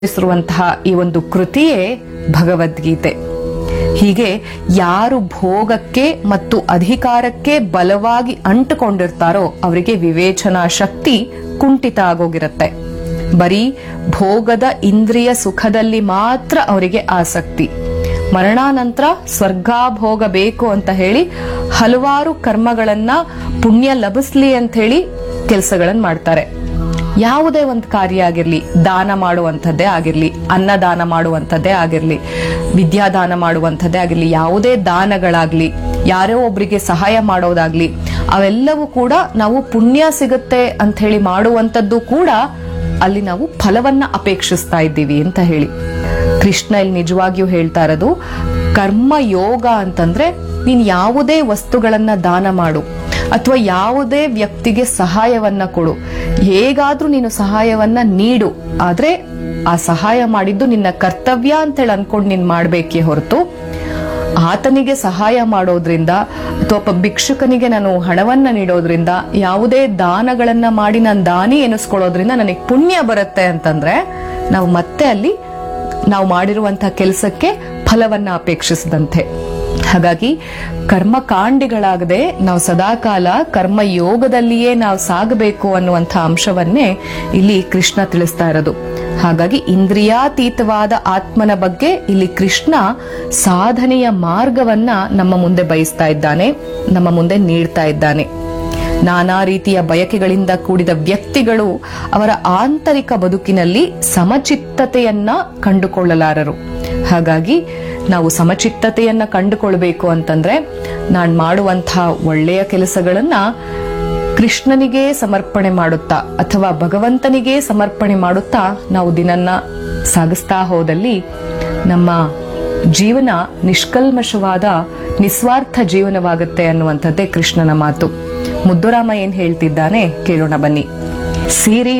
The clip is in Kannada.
ಹೆಸರುವಂತಹ ಈ ಒಂದು ಕೃತಿಯೇ ಭಗವದ್ಗೀತೆ ಹೀಗೆ ಯಾರು ಭೋಗಕ್ಕೆ ಮತ್ತು ಅಧಿಕಾರಕ್ಕೆ ಬಲವಾಗಿ ಅಂಟುಕೊಂಡಿರ್ತಾರೋ ಅವರಿಗೆ ವಿವೇಚನಾ ಶಕ್ತಿ ಕುಂಠಿತ ಆಗೋಗಿರತ್ತೆ ಬರೀ ಭೋಗದ ಇಂದ್ರಿಯ ಸುಖದಲ್ಲಿ ಮಾತ್ರ ಅವರಿಗೆ ಆಸಕ್ತಿ ಮರಣಾನಂತರ ಸ್ವರ್ಗಾಭೋಗ ಬೇಕು ಅಂತ ಹೇಳಿ ಹಲವಾರು ಕರ್ಮಗಳನ್ನ ಪುಣ್ಯ ಲಭಿಸ್ಲಿ ಅಂತ ಹೇಳಿ ಕೆಲಸಗಳನ್ನ ಮಾಡ್ತಾರೆ ಯಾವುದೇ ಒಂದು ಕಾರ್ಯ ಆಗಿರ್ಲಿ ದಾನ ಮಾಡುವಂಥದ್ದೇ ಆಗಿರ್ಲಿ ಅನ್ನದಾನ ಮಾಡುವಂಥದ್ದೇ ಆಗಿರ್ಲಿ ವಿದ್ಯಾದಾನ ಮಾಡುವಂಥದ್ದೇ ಆಗಿರ್ಲಿ ಯಾವುದೇ ದಾನಗಳಾಗ್ಲಿ ಯಾರೋ ಒಬ್ರಿಗೆ ಸಹಾಯ ಮಾಡೋದಾಗ್ಲಿ ಅವೆಲ್ಲವೂ ಕೂಡ ನಾವು ಪುಣ್ಯ ಸಿಗುತ್ತೆ ಅಂತ ಹೇಳಿ ಮಾಡುವಂಥದ್ದು ಕೂಡ ಅಲ್ಲಿ ನಾವು ಫಲವನ್ನ ಅಪೇಕ್ಷಿಸ್ತಾ ಇದ್ದೀವಿ ಅಂತ ಹೇಳಿ ಕೃಷ್ಣ ಇಲ್ಲಿ ನಿಜವಾಗಿಯೂ ಹೇಳ್ತಾ ಇರೋದು ಕರ್ಮ ಯೋಗ ಅಂತಂದ್ರೆ ನೀನ್ ಯಾವುದೇ ವಸ್ತುಗಳನ್ನ ದಾನ ಮಾಡು ಅಥವಾ ಯಾವುದೇ ವ್ಯಕ್ತಿಗೆ ಸಹಾಯವನ್ನ ಕೊಡು ಹೇಗಾದ್ರೂ ನೀನು ಸಹಾಯವನ್ನ ನೀಡು ಆದ್ರೆ ಆ ಸಹಾಯ ಮಾಡಿದ್ದು ನಿನ್ನ ಕರ್ತವ್ಯ ಅಂತೇಳಿ ಅನ್ಕೊಂಡು ನೀನ್ ಮಾಡ್ಬೇಕೇ ಹೊರತು ಆತನಿಗೆ ಸಹಾಯ ಮಾಡೋದ್ರಿಂದ ಅಥವಾ ಒಬ್ಬ ಭಿಕ್ಷುಕನಿಗೆ ನಾನು ಹಣವನ್ನ ನೀಡೋದ್ರಿಂದ ಯಾವುದೇ ದಾನಗಳನ್ನ ಮಾಡಿ ನಾನು ದಾನಿ ಎನಿಸ್ಕೊಳ್ಳೋದ್ರಿಂದ ನನಗೆ ಪುಣ್ಯ ಬರುತ್ತೆ ಅಂತಂದ್ರೆ ನಾವು ಮತ್ತೆ ಅಲ್ಲಿ ನಾವು ಮಾಡಿರುವಂತಹ ಕೆಲಸಕ್ಕೆ ಫಲವನ್ನ ಅಪೇಕ್ಷಿಸದಂತೆ ಹಾಗಾಗಿ ಕರ್ಮಕಾಂಡಿಗಳಾಗದೆ ನಾವು ಸದಾಕಾಲ ಕರ್ಮ ಯೋಗದಲ್ಲಿಯೇ ನಾವು ಸಾಗಬೇಕು ಅನ್ನುವಂಥ ಅಂಶವನ್ನೇ ಇಲ್ಲಿ ಕೃಷ್ಣ ತಿಳಿಸ್ತಾ ಇರೋದು ಹಾಗಾಗಿ ಇಂದ್ರಿಯಾತೀತವಾದ ಆತ್ಮನ ಬಗ್ಗೆ ಇಲ್ಲಿ ಕೃಷ್ಣ ಸಾಧನೆಯ ಮಾರ್ಗವನ್ನ ನಮ್ಮ ಮುಂದೆ ಬಯಸ್ತಾ ಇದ್ದಾನೆ ನಮ್ಮ ಮುಂದೆ ನೀಡ್ತಾ ಇದ್ದಾನೆ ನಾನಾ ರೀತಿಯ ಬಯಕೆಗಳಿಂದ ಕೂಡಿದ ವ್ಯಕ್ತಿಗಳು ಅವರ ಆಂತರಿಕ ಬದುಕಿನಲ್ಲಿ ಸಮಚಿತ್ತತೆಯನ್ನ ಕಂಡುಕೊಳ್ಳಲಾರರು ಹಾಗಾಗಿ ನಾವು ಸಮಚಿತ್ತತೆಯನ್ನ ಕಂಡುಕೊಳ್ಬೇಕು ಅಂತಂದ್ರೆ ನಾನ್ ಮಾಡುವಂತಹ ಒಳ್ಳೆಯ ಕೆಲಸಗಳನ್ನ ಕೃಷ್ಣನಿಗೆ ಸಮರ್ಪಣೆ ಮಾಡುತ್ತಾ ಅಥವಾ ಭಗವಂತನಿಗೆ ಸಮರ್ಪಣೆ ಮಾಡುತ್ತಾ ನಾವು ದಿನನ್ನ ಸಾಗಿಸ್ತಾ ಹೋದಲ್ಲಿ ನಮ್ಮ ಜೀವನ ನಿಷ್ಕಲ್ಮಶವಾದ ನಿಸ್ವಾರ್ಥ ಜೀವನವಾಗುತ್ತೆ ಅನ್ನುವಂಥದ್ದೇ ಕೃಷ್ಣನ ಮಾತು ಮುದ್ದುರಾಮ ಏನ್ ಹೇಳ್ತಿದ್ದಾನೆ ಕೇಳೋಣ ಬನ್ನಿ ಸೀರಿ